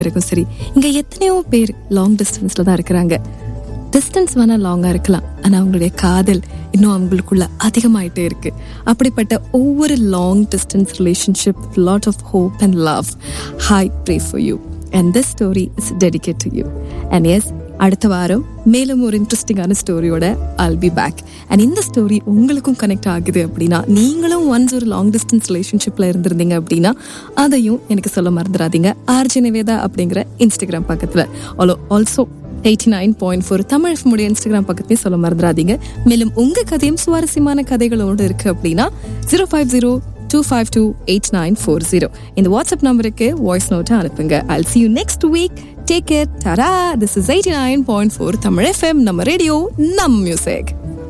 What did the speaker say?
இருக்கும் சரி இங்க எத்தனையோ பேர் லாங் டிஸ்டன்ஸ்ல தான் இருக்கிறாங்க டிஸ்டன்ஸ் வேணா லாங்கா இருக்கலாம் ஆனா அவங்களுடைய காதல் இன்னும் அவங்களுக்குள்ள அதிகமாயிட்டே இருக்கு அப்படிப்பட்ட ஒவ்வொரு long distance relationship lot of hope and love I pray for you and this story is dedicate to you and yes அடுத்த வாரம் மேலும் ஒரு இன்ட்ரெஸ்டிங்கான ஸ்டோரியோட ஆல் பி பேக் அண்ட் இந்த ஸ்டோரி உங்களுக்கும் கனெக்ட் ஆகுது அப்படின்னா நீங்களும் ஒன்ஸ் ஒரு லாங் டிஸ்டன்ஸ் ரிலேஷன்ஷிப்ல இருந்திருந்தீங்க அப்படின்னா அதையும் எனக்கு சொல்ல மறந்துடாதீங்க ஆர்ஜி நிவேதா அப்படிங்கிற இன்ஸ்டாகிராம் பக்கத்துல also eighty nine point four Tamil முடிய இன்ஸ்டாகிராம் பக்கத்தையும் சொல்ல மறந்துடாதீங்க மேலும் உங்க கதையும் சுவாரஸ்யமான கதைகளோடு இருக்கு அப்படின்னா zero five zero two five two eight nine four zero இந்த வாட்ஸ்அப் நம்பருக்கு வாய்ஸ் நோட்டை அனுப்புங்க I'll see you next week take care டரா this is eighty nine point four Tamil FM நம்ம ரேடியோ நம் மியூசிக்